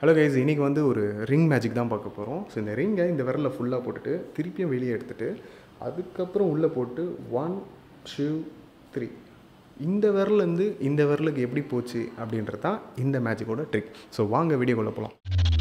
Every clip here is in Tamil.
ஹலோ கைஸ் இன்றைக்கி வந்து ஒரு ரிங் மேஜிக் தான் பார்க்க போகிறோம் ஸோ இந்த ரிங்கை இந்த விரலில் ஃபுல்லாக போட்டுட்டு திருப்பியும் வெளியே எடுத்துட்டு அதுக்கப்புறம் உள்ளே போட்டு ஒன் டூ த்ரீ இந்த விரலேருந்து இந்த விரலுக்கு எப்படி போச்சு அப்படின்றது தான் இந்த மேஜிக்கோட ட்ரிக் ஸோ வாங்க வீடியோக்குள்ளே போகலாம்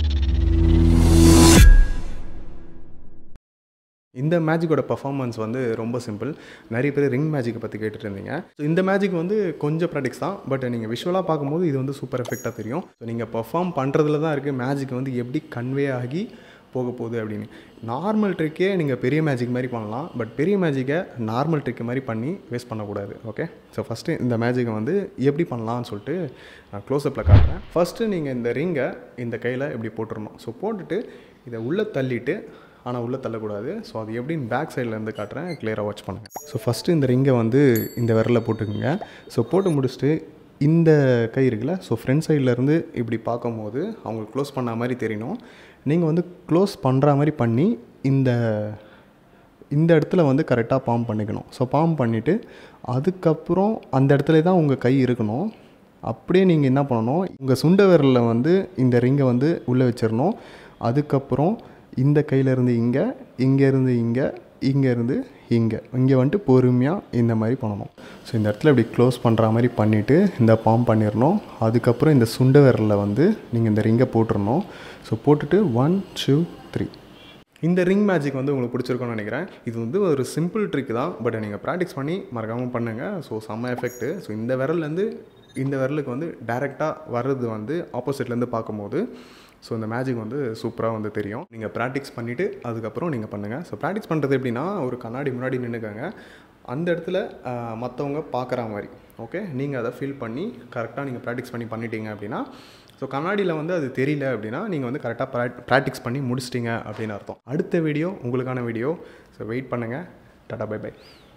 இந்த மேஜிக்கோட பர்ஃபார்மன்ஸ் வந்து ரொம்ப சிம்பிள் நிறைய பேர் ரிங் மேஜிக்கை பற்றி கேட்டுட்டு இருந்தீங்க ஸோ இந்த மேஜிக் வந்து கொஞ்சம் ப்ராக்டிக்ஸ் தான் பட் நீங்கள் விஷுவலாக பார்க்கும்போது இது வந்து சூப்பர் எஃபெக்டாக தெரியும் ஸோ நீங்கள் பர்ஃபார்ம் பண்ணுறதுல தான் இருக்குது மேஜிக் வந்து எப்படி கன்வே ஆகி போக போகுது அப்படின்னு நார்மல் ட்ரிக்கே நீங்கள் பெரிய மேஜிக் மாதிரி பண்ணலாம் பட் பெரிய மேஜிக்கை நார்மல் ட்ரிக் மாதிரி பண்ணி வேஸ்ட் பண்ணக்கூடாது ஓகே ஸோ ஃபஸ்ட்டு இந்த மேஜிக்கை வந்து எப்படி பண்ணலாம்னு சொல்லிட்டு நான் க்ளோஸ்அப்பில் காட்டுறேன் ஃபஸ்ட்டு நீங்கள் இந்த ரிங்கை இந்த கையில் இப்படி போட்டுடணும் ஸோ போட்டுட்டு இதை உள்ளே தள்ளிட்டு ஆனால் உள்ளே தள்ளக்கூடாது ஸோ அது எப்படின்னு பேக் சைடில் இருந்து காட்டுறேன் கிளியராக வாட்ச் பண்ணுங்கள் ஸோ ஃபஸ்ட்டு இந்த ரிங்கை வந்து இந்த விரலில் போட்டுக்குங்க ஸோ போட்டு முடிச்சுட்டு இந்த கை இருக்குல்ல ஸோ ஃப்ரண்ட் சைட்லேருந்து இப்படி பார்க்கும்போது அவங்க க்ளோஸ் பண்ண மாதிரி தெரியணும் நீங்கள் வந்து க்ளோஸ் பண்ணுற மாதிரி பண்ணி இந்த இந்த இடத்துல வந்து கரெக்டாக பாம் பண்ணிக்கணும் ஸோ பாம் பண்ணிவிட்டு அதுக்கப்புறம் அந்த இடத்துல தான் உங்கள் கை இருக்கணும் அப்படியே நீங்கள் என்ன பண்ணணும் உங்கள் சுண்ட விரலில் வந்து இந்த ரிங்கை வந்து உள்ளே வச்சிடணும் அதுக்கப்புறம் இந்த கையிலேருந்து இங்கே இங்கேருந்து இங்கே இங்கேருந்து இங்கே இங்கே வந்துட்டு பொறுமையாக இந்த மாதிரி பண்ணணும் ஸோ இந்த இடத்துல இப்படி க்ளோஸ் பண்ணுற மாதிரி பண்ணிவிட்டு இந்த பாம் பண்ணிடணும் அதுக்கப்புறம் இந்த சுண்ட விரலில் வந்து நீங்கள் இந்த ரிங்கை போட்டுடணும் ஸோ போட்டுட்டு ஒன் டூ த்ரீ இந்த ரிங் மேஜிக் வந்து உங்களுக்கு பிடிச்சிருக்கும்னு நினைக்கிறேன் இது வந்து ஒரு சிம்பிள் ட்ரிக் தான் பட் நீங்கள் ப்ராக்டிஸ் பண்ணி மறக்காமல் பண்ணுங்கள் ஸோ செம்ம எஃபெக்ட்டு ஸோ இந்த விரல்லேருந்து இந்த விரலுக்கு வந்து டைரெக்டாக வர்றது வந்து ஆப்போசிட்லேருந்து பார்க்கும்போது ஸோ இந்த மேஜிக் வந்து சூப்பராக வந்து தெரியும் நீங்கள் ப்ராக்டிஸ் பண்ணிவிட்டு அதுக்கப்புறம் நீங்கள் பண்ணுங்கள் ஸோ ப்ராக்டிஸ் பண்ணுறது எப்படின்னா ஒரு கண்ணாடி முன்னாடி நின்றுக்கங்க அந்த இடத்துல மற்றவங்க பார்க்குற மாதிரி ஓகே நீங்கள் அதை ஃபீல் பண்ணி கரெக்டாக நீங்கள் ப்ராக்டிஸ் பண்ணி பண்ணிட்டீங்க அப்படின்னா ஸோ கண்ணாடியில் வந்து அது தெரியல அப்படின்னா நீங்கள் வந்து கரெக்டாக ப்ரா ப்ராக்டிஸ் பண்ணி முடிச்சிட்டிங்க அப்படின்னு அர்த்தம் அடுத்த வீடியோ உங்களுக்கான வீடியோ ஸோ வெயிட் பண்ணுங்கள் டாடா பை பை